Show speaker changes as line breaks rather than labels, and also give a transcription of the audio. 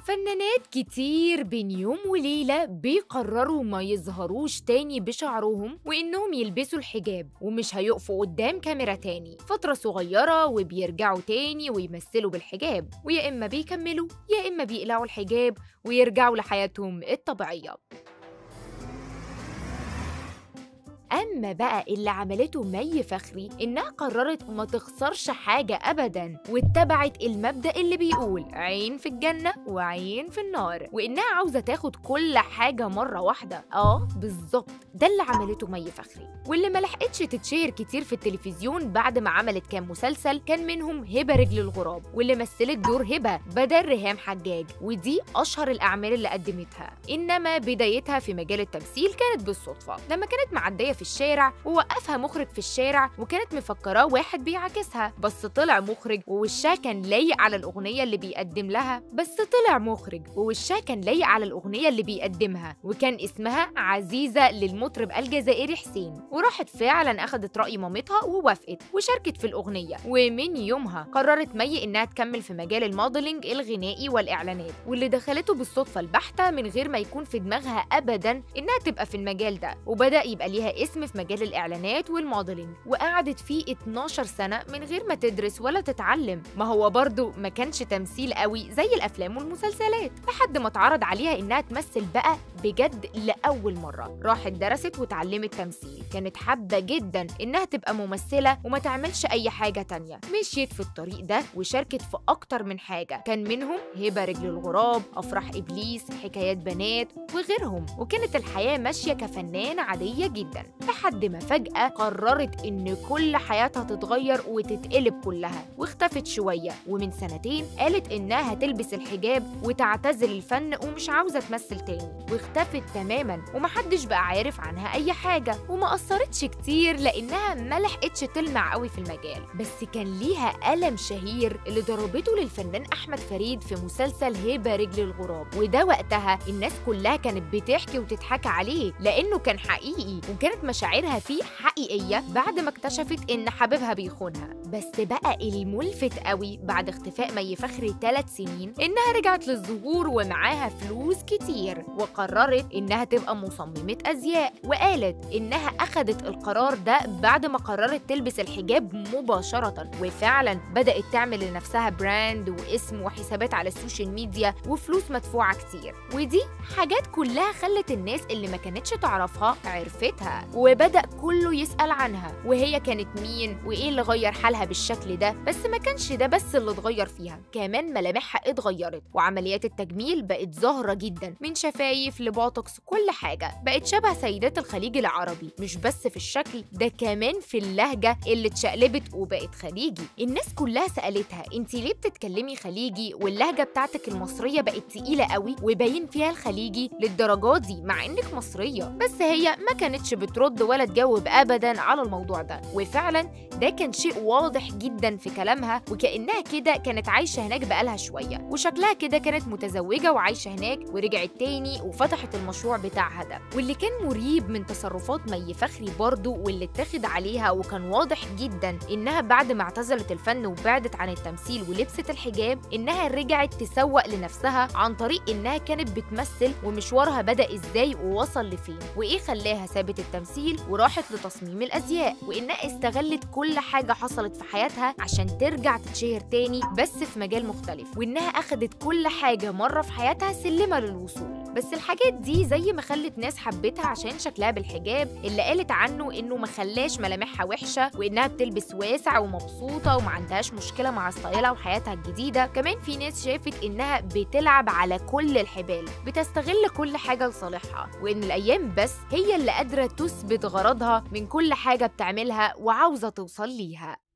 فنانات كتير بين يوم وليلة بيقرروا ما يظهروش تاني بشعرهم وإنهم يلبسوا الحجاب ومش هيقفوا قدام كاميرا تاني فترة صغيرة وبيرجعوا تاني ويمثلوا بالحجاب ويا إما بيكملوا يا إما بيقلعوا الحجاب ويرجعوا لحياتهم الطبيعية أما بقى اللي عملته مي فخري إنها قررت ما تخسرش حاجة أبدا واتبعت المبدأ اللي بيقول عين في الجنة وعين في النار وإنها عاوزة تاخد كل حاجة مرة واحدة آه بالظبط ده اللي عملته مي فخري واللي ما لحقتش تتشهر كتير في التلفزيون بعد ما عملت كام مسلسل كان منهم هبة رجل الغراب واللي مثلت دور هبة بدل ريهام حجاج ودي أشهر الأعمال اللي قدمتها إنما بدايتها في مجال التمثيل كانت بالصدفة لما كانت معدية في الشارع ووقفها مخرج في الشارع وكانت مفكراه واحد بيعاكسها بس طلع مخرج ووشها كان لايق على الأغنية اللي بيقدم لها بس طلع مخرج ووشها كان لايق على الأغنية اللي بيقدمها وكان اسمها عزيزة للمطرب الجزائري حسين وراحت فعلا أخدت رأي مامتها ووافقت وشاركت في الأغنية ومن يومها قررت مي إنها تكمل في مجال الموديلنج الغنائي والإعلانات واللي دخلته بالصدفة البحتة من غير ما يكون في دماغها أبدا إنها تبقى في المجال ده وبدأ يبقى ليها اسم في مجال الإعلانات والموديلنج وقعدت فيه 12 سنة من غير ما تدرس ولا تتعلم ما هو برضه ما كانش تمثيل قوي زي الأفلام والمسلسلات لحد ما اتعرض عليها إنها تمثل بقى بجد لأول مرة راحت درست وتعلمت تمثيل كانت حابة جدا إنها تبقى ممثلة وما تعملش أي حاجة تانية مشيت في الطريق ده وشاركت في أكتر من حاجة كان منهم هبة رجل الغراب أفراح إبليس حكايات بنات وغيرهم وكانت الحياة ماشية كفنانة عادية جدا لحد ما فجأة قررت إن كل حياتها تتغير وتتقلب كلها واختفت شوية ومن سنتين قالت إنها هتلبس الحجاب وتعتزل الفن ومش عاوزة تمثل تاني واختفت تماما ومحدش بقى عارف عنها أي حاجة وما قصرتش كتير لأنها ما لحقتش تلمع قوي في المجال بس كان ليها ألم شهير اللي ضربته للفنان أحمد فريد في مسلسل هبة رجل الغراب وده وقتها الناس كلها كانت بتحكي وتضحك عليه لأنه كان حقيقي وكانت مشاعرها فيه حقيقية بعد ما اكتشفت إن حبيبها بيخونها بس بقى الملفت قوي بعد اختفاء مي فخري ثلاث سنين إنها رجعت للظهور ومعاها فلوس كتير وقررت إنها تبقى مصممة أزياء وقالت إنها أخدت القرار ده بعد ما قررت تلبس الحجاب مباشرة وفعلا بدأت تعمل لنفسها براند واسم وحسابات على السوشيال ميديا وفلوس مدفوعة كتير ودي حاجات كلها خلت الناس اللي ما كانتش تعرفها عرفتها وبدأ كله يسأل عنها وهي كانت مين وإيه اللي غير حالها بالشكل ده بس ما كانش ده بس اللي اتغير فيها كمان ملامحها اتغيرت وعمليات التجميل بقت ظاهرة جدا من شفايف لبوتوكس كل حاجة بقت شبه سيدات الخليج العربي مش بس في الشكل ده كمان في اللهجة اللي اتشقلبت وبقت خليجي الناس كلها سألتها انت ليه بتتكلمي خليجي واللهجة بتاعتك المصرية بقت تقيلة قوي وباين فيها الخليجي للدرجة دي مع انك مصرية بس هي ما كانتش بترد ولا تجاوب ابدا على الموضوع ده وفعلا ده كان شيء واضح جدا في كلامها وكأنها كده كانت عايشة هناك بقالها شوية وشكلها كده كانت متزوجة وعايشة هناك ورجعت تاني وفتحت المشروع بتاعها ده واللي كان مريب من تصرفات مي فخري برضه واللي اتخذ عليها وكان واضح جدا انها بعد ما اعتزلت الفن وبعدت عن التمثيل ولبست الحجاب انها رجعت تسوق لنفسها عن طريق انها كانت بتمثل ومشوارها بدأ ازاي ووصل لفين وايه خلاها سابت التمثيل وراحت لتصميم الازياء وانها استغلت كل حاجة حصلت في حياتها عشان ترجع تتشهر تاني بس في مجال مختلف وانها اخدت كل حاجة مرة في حياتها سلمة للوصول بس الحاجات دي زي ما خلت ناس حبتها عشان شكلها بالحجاب اللي قالت عنه انه ما خلاش ملامحها وحشه وانها بتلبس واسع ومبسوطه وما عندهاش مشكله مع ستايلها وحياتها الجديده كمان في ناس شافت انها بتلعب على كل الحبال بتستغل كل حاجه لصالحها وان الايام بس هي اللي قادره تثبت غرضها من كل حاجه بتعملها وعاوزه توصل ليها